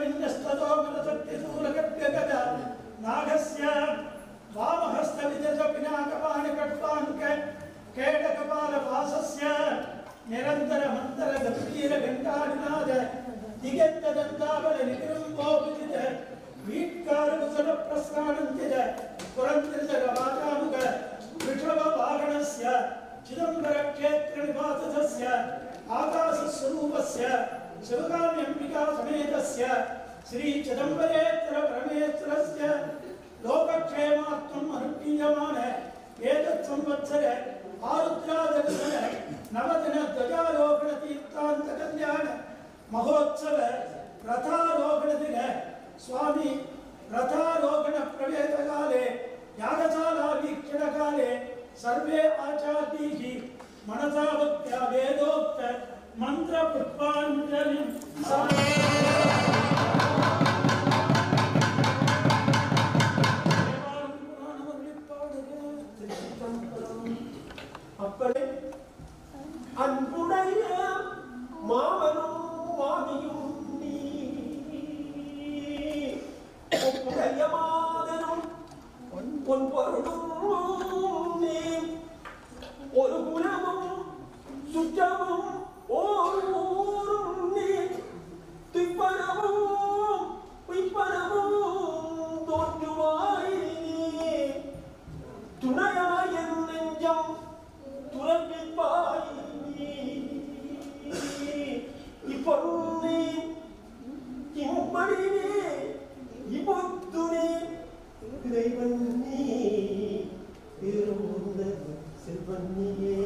विन्यस्ततोमरसत्यशूलकट्यगज नागस्य वामहस्तविजपिनाकपाणिकट्वाङ्क केटकपालवासस्य निरन्तरमन्तरगम्भीरघण्टानिनाद दिगन्तदन्ताबलनिकृम्बोविदित वीट्कारकुशलप्रस्काणञ्चिद पुरन्त्रिजगवाचामुख वृषभवाहनस्य चिदम्बरक्षेत्रनिवासस्य आकाशस्वरूपस्य शिवकाम्यम्बिका समेतस्य श्रीचिदम्बरेश्वर परमेश्वरस्य लोकक्षेमार्थम् अनुष्ठीयमान एतत् संवत्सर आरुद्रादर्शन नवदिन ध्वजारोहण तीर्थान्त कल्याण महोत्सव रथारोहण दिन स्वामी रथारोहण प्रवेश काले यागशाला वीक्षण काले सर्वे आचार्यैः मनसा भक्त्या वेदोक्त मंत्र पुष्पाञ्जलिं அப்படி அன்புடைய மாமனும் மாமியும் நீ ஒப்புடைய மாதனும் பொன் பொருளும் நீ ஒரு குலமும் சுற்றமும் ஓர் ஊரும் நீ துய்ப்பனவும் உய்ப்பனவும் தோற்றுவாய் நீ துணையாய் என் நெஞ்சம் துறப்பிப்பாய் நீ இப்பொன்னி இம்படி நீ இப்பொத்து நீ இறைவன் நீ இருந்த செல்வன் நீயே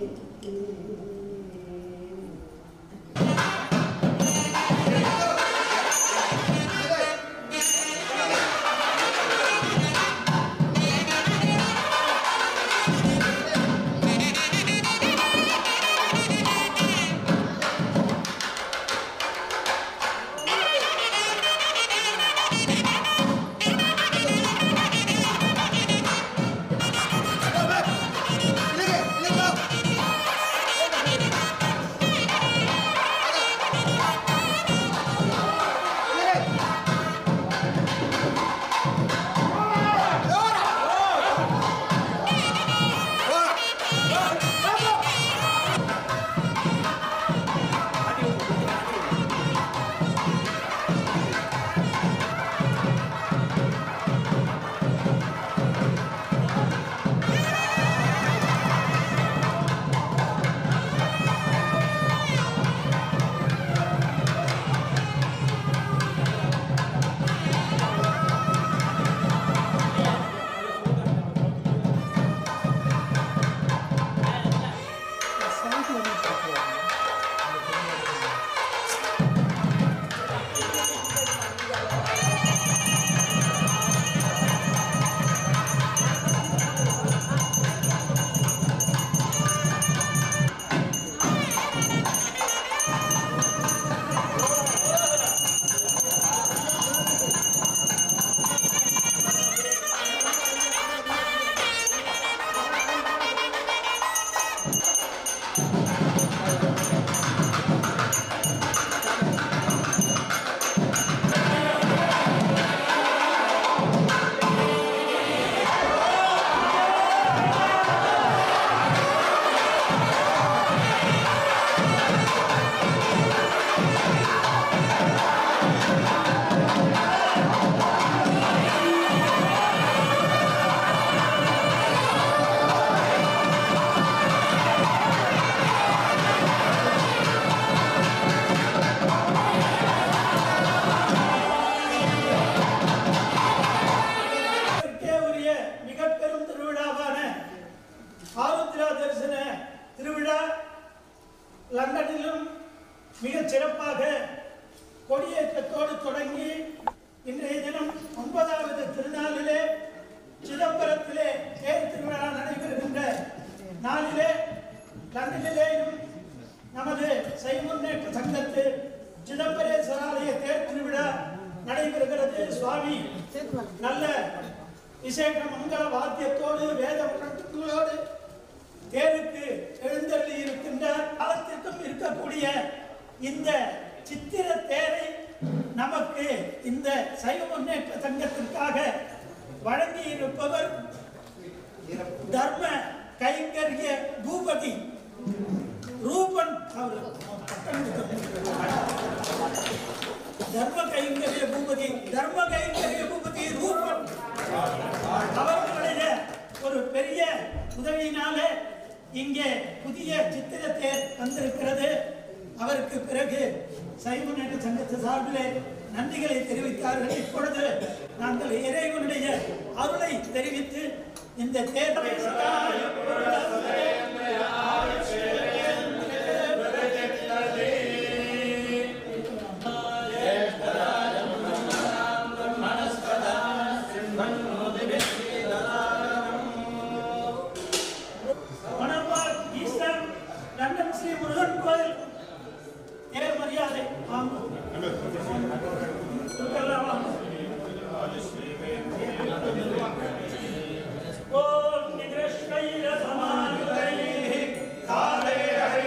இதற்கே உரிய மிக பெரும் திருவிழாவான ஆருத்ரா தரிசன திருவிழா லண்டனிலும் மிகச் சிறப்பாக கொடியேற்றத்தோடு தொடங்கி இன்றைய தினம் ஒன்பதாவது திருநாளிலே சிதம்பரத்திலே தேர் திருவிழா நடைபெறுகின்ற நாளிலே லண்டனிலேயும் நமது சைவ முன்னேற்ற சங்கத்து சிதம்பரேஸ்வர ஆலய தேர் திருவிழா நடைபெறுகிறது சுவாமி நல்ல விசேஷ மங்கள வாத்தியத்தோடு வேத முழக்கங்களோடு தேருக்கு எழுந்தள்ளி இருக்கின்ற காலத்திற்கும் இருக்கக்கூடிய இந்த சித்திர தேரை நமக்கு இந்த சைவ முன்னேற்ற சங்கத்திற்காக வழங்கி இருப்பவர் தர்ம கைங்கரிய பூபதி ரூபன் அவர் பட்டம் கொடுத்திருக்கிறார். தர்ம கைங்கரிய பூபதி தர்ம கைங்கரிய பூபதி ரூபன் அவர்களுடைய ஒரு பெரிய உதவியினாலே இங்கே புதிய சித்திர தேர் வந்திருக்கிறது அவருக்கு பிறகு சைவ முன்னேற்ற சங்கத்து சார்பிலே நன்றிகளை தெரிவித்தார்கள் இப்பொழுது நாங்கள் இறைவனுடைய அருளை தெரிவித்து இந்த தேர்தலை Manor Park East London Shri Murugan கோயில் தேர் மரியாதை வாங்க கொடுக்கலாம் வாங்க. ஓம் நிகிரஷ்டைர சமாயுதைः காலே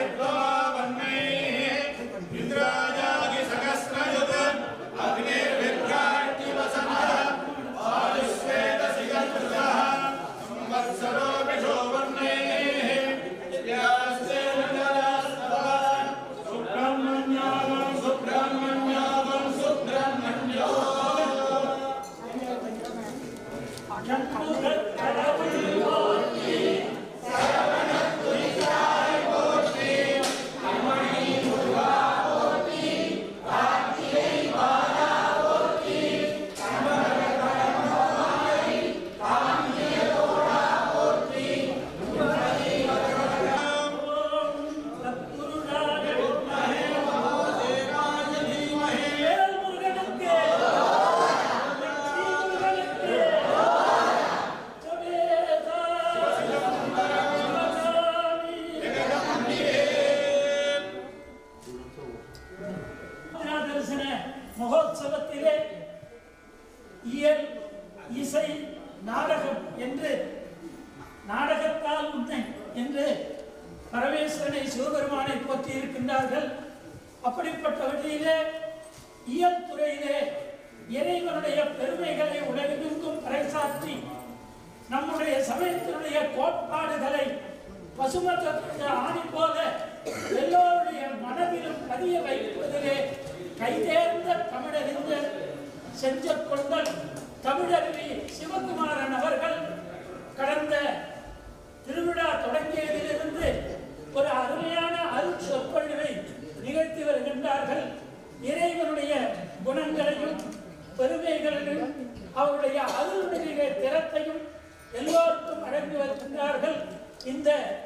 தரிசன மகோத்சவத்திலே இயல் இசை நாடகம் என்று நாடகத்தால் உன்னை என்று பரமேஸ்வரனை சிவபெருமானை போற்றி இருக்கின்றார்கள் அப்படிப்பட்ட வழியிலே இயல் துறையிலே இறைவனுடைய பெருமைகளை உலகெங்கும் பறைசாற்றி நம்முடைய சமயத்தினுடைய கோட்பாடுகளை பசுமத்த ஆணி போல எல்லோருடைய மனதிலும் பதிய வைப்பதிலே கைதேர்ந்த தமிழறிஞர் செஞ்ச கொண்டல் தமிழருவி சிவகுமாரன் அவர்கள் கடந்த திருவிழா தொடங்கியதிலிருந்து ஒரு அருமையான அருள் சொற்பொழிவை நிகழ்த்தி வருகின்றார்கள் இறைவனுடைய குணங்களையும் பெருமைகளையும் அவருடைய அருளுடைய திறத்தையும் எல்லோருக்கும் வழங்கி வருகின்றார்கள் இந்த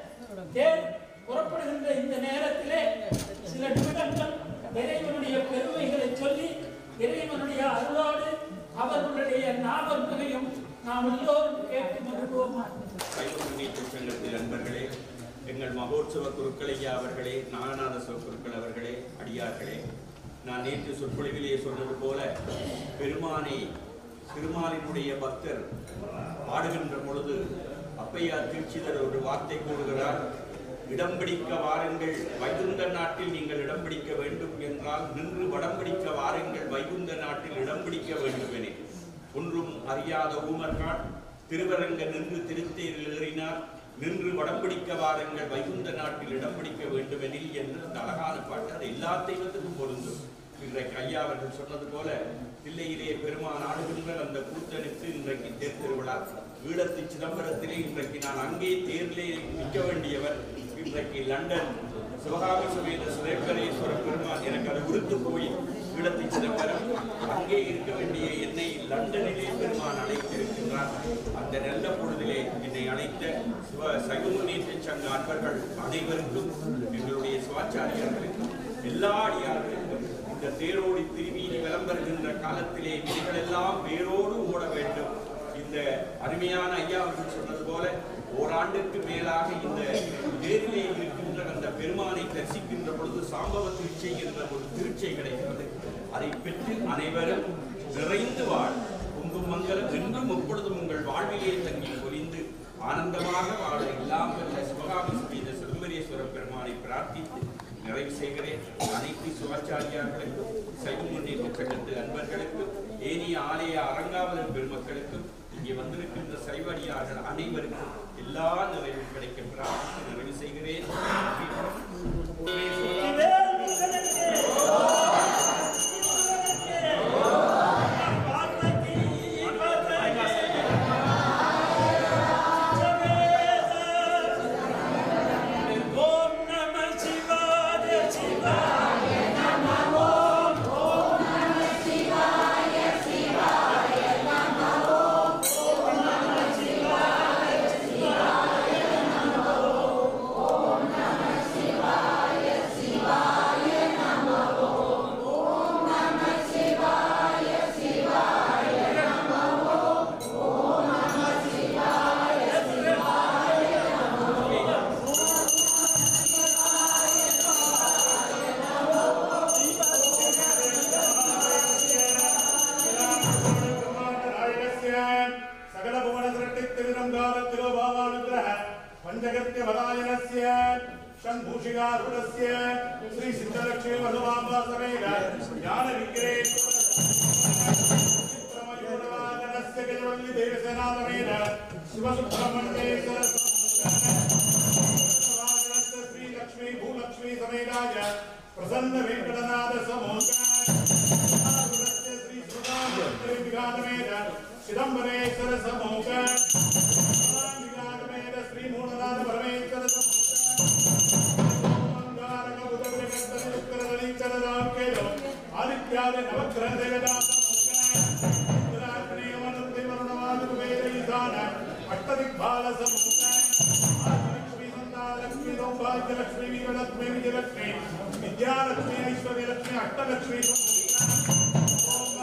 தேர் புறப்படுகின்ற இந்த நேரத்திலே சில நிமிடங்கள் இறைவனுடைய பெருமைகளை சொல்லி இறைவனுடைய அருளோடு அவர்களுடைய ஞாபகங்களையும் நாம் எல்லோரும் கேட்டு மகிழ்வோமா சைவ முன்னேற்ற சங்கத்தில் நண்பர்களே எங்கள் மகோற்சவ குருக்களையா அவர்களே நாகநாத சிவ குருக்கள் அவர்களே அடியார்களே நான் நேற்று சொற்பொழிவிலே சொன்னது போல பெருமானை திருமாலினுடைய பக்தர் பாடுகின்ற பொழுது அப்பையார் தீட்சிதர் ஒரு வார்த்தை கூறுகிறார் இடம் பிடிக்க வாருங்கள் வைகுந்த நாட்டில் நீங்கள் இடம் பிடிக்க வேண்டும் என்றால் நின்று வடம் பிடிக்க வாருங்கள் வைகுந்த நாட்டில் இடம் பிடிக்க வேண்டும் என ஒன்றும் அறியாத ஊமர்கள் திருவரங்க நின்று திருத்தேரில் ஏறினார் நின்று வடம் பிடிக்க வாருங்கள் வைகுந்த நாட்டில் இடம் பிடிக்க வேண்டுமெனில் என்று அந்த அழகான பாட்டு அது எல்லா தெய்வத்துக்கும் பொருந்தும் இன்றைக்கு ஐயா அவர்கள் சொன்னது போல தில்லையிலே பெருமான் ஆடுகின்ற அந்த கூத்தனுக்கு இன்றைக்கு தேர் திருவிழா ஈழத்து சிதம்பரத்திலே இன்றைக்கு நான் அங்கே தேர்லே நிற்க வேண்டியவர் இன்றைக்கு லண்டன் சிவகாமி சமேத சுரேஸ்வரேஸ்வர பெருமான் எனக்கு அது உறுத்து போய் ஈழத்து சிதம்பரம் அங்கே இருக்க வேண்டிய என்னை லண்டனிலே பெருமான் அழைத்திருக்கின்றார் அந்த நல்ல பொழுதிலே என்னை அழைத்த சிவ சைவ முன்னேற்ற சங்க அன்பர்கள் அனைவருக்கும் எங்களுடைய சிவாச்சாரியர்களுக்கும் எல்லா அடியார்களுக்கும் இந்த தேரோடி திருவீதி விளம்பருகின்ற காலத்திலே நீங்கள் எல்லாம் வேரோடு ஓட வேண்டும் இந்த அருமையான ஐயா அவர்கள் சொன்னது போல ஓராண்டுக்கு மேலாக இந்த தேரிலே இருக்கின்ற அந்த பெருமானை தரிசிக்கின்ற பொழுது சாம்பவ திருச்சை என்ற ஒரு திருச்சை கிடைக்கிறது அதை பெற்று அனைவரும் நிறைந்து வாழ் உங்கும் மங்களம் என்றும் எப்பொழுதும் உங்கள் வாழ்விலே தங்கி பொலிந்து ஆனந்தமாக வாழ எல்லாம் வல்ல சிவகாமி சுமீத சிதம்பரேஸ்வர பெருமானை பிரார்த்தித்து நிறைவு செய்கிறேன் அனைத்து சிவாச்சாரியார்களுக்கும் சைவ முன்னேற்ற திருச்சங்கத்து அன்பர்களுக்கும் ஏனைய ஆலய அரங்காவலர் பெருமக்களுக்கும் இங்கே வந்திருக்கின்ற சைவடியார்கள் அனைவருக்கும் எல்லா நிறைவும் கிடைக்க பிரார்த்தித்து நிறைவு செய்கிறேன் வேல் முருகனுக்கு பார்வதி பதனே ஓம் நம சிவாய சிவாய पञ्चगत्यवदायनस्य षण्भूषिकारूढस्य श्री सिद्धलक्ष्मी मधुमाम्बा समेत ज्ञानविग्रहे गजवल्ली देवसेनासमेत शिवसुब्रह्मण्येश्वर श्री लक्ष्मी भूलक्ष्मी समेताय प्रसन्न वेङ्कटनाथ समोक श्री सुधामेत चिदम्बरेश्वर समोक श्री मूलनाथ परमेश्वर आदित्यादि नवग्रह देवता अष्टदिग्बाल लक्ष्मी लक्ष्मी सौभाग्य लक्ष्मी वीरलक्ष्मी विजयलक्ष्मी विद्यालक्ष्मी ऐश्वर्यलक्ष्मी अष्टलक्ष्मी ओम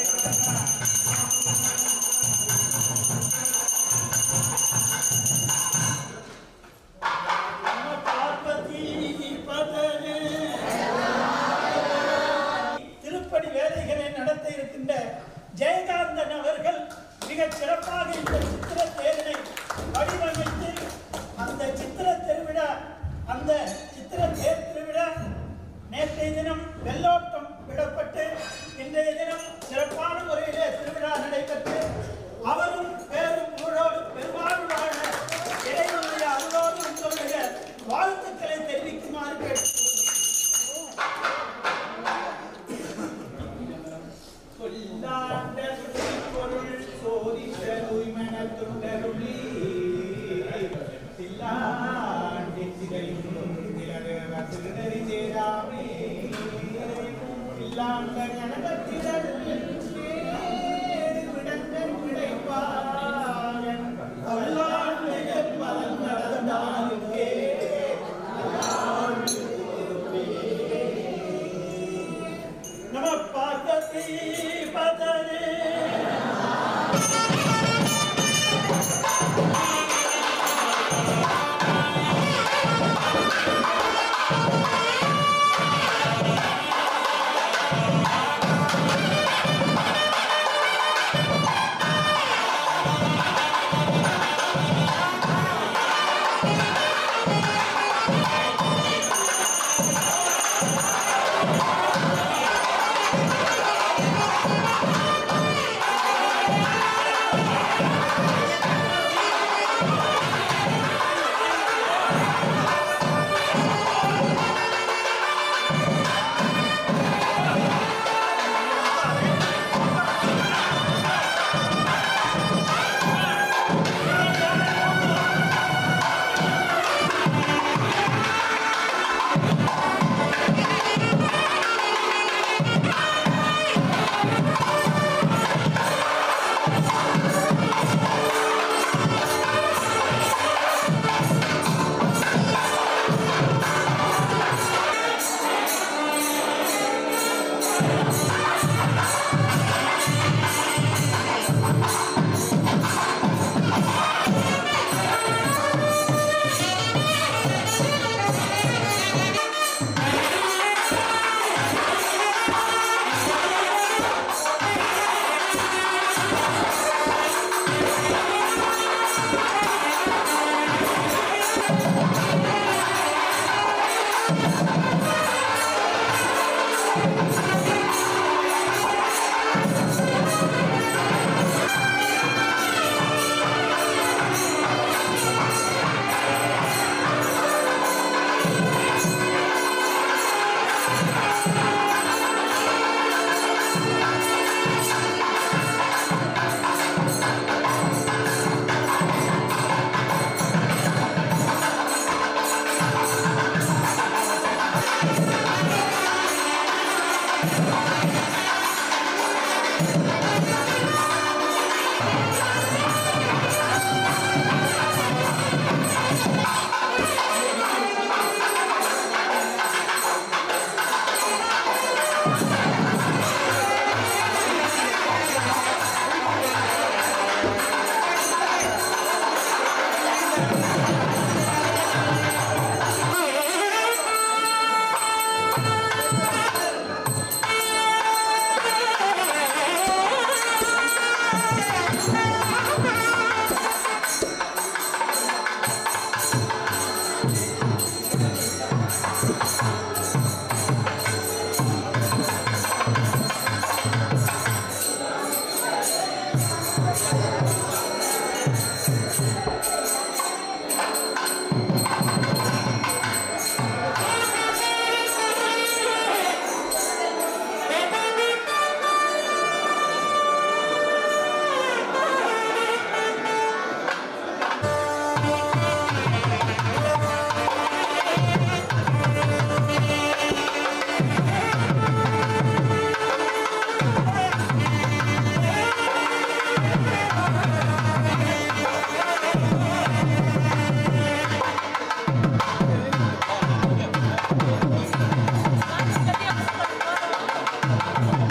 நம பார்வதி பதனே திருப்பணி வேலைகளை நடத்த இருக்கின்ற ஜெயகாந்தன் அவர்கள் மிகச் சிறப்பாக இந்த சித்திர தேரினை வடிவமைத்து அந்த சித்திர திருவிழா அந்த சித்திர தேர் திருவிழா நேற்றைய தினம் வெள்ளோட்டம் விடப்பட்டு இன்றைய தினம் சிறப்பான முறையிலே திருவிழா நடைபெற்று அவரும் பேரும் ஊழோடு பெருமாள் வாழ இறைவனுடைய அருளோடு உங்களுடைய வாழ்த்துக்களை தெரிவிக்குமாறு கேட்டுக்கொள்கிறேன் கொல்லாண்ட பொருள் சோதித்த தூய்மணத் தொண்டருளி தில்லாண்டி சிதையும் திலகவ திருநறி சேராமே இல்லாண்ட கனகத்திரள் விடங்கள் கிடைப்பாகன் கொல்லாண்டிய பலன் நடந்தாலுக்கே நம பார்வதி பதனே Thank Thank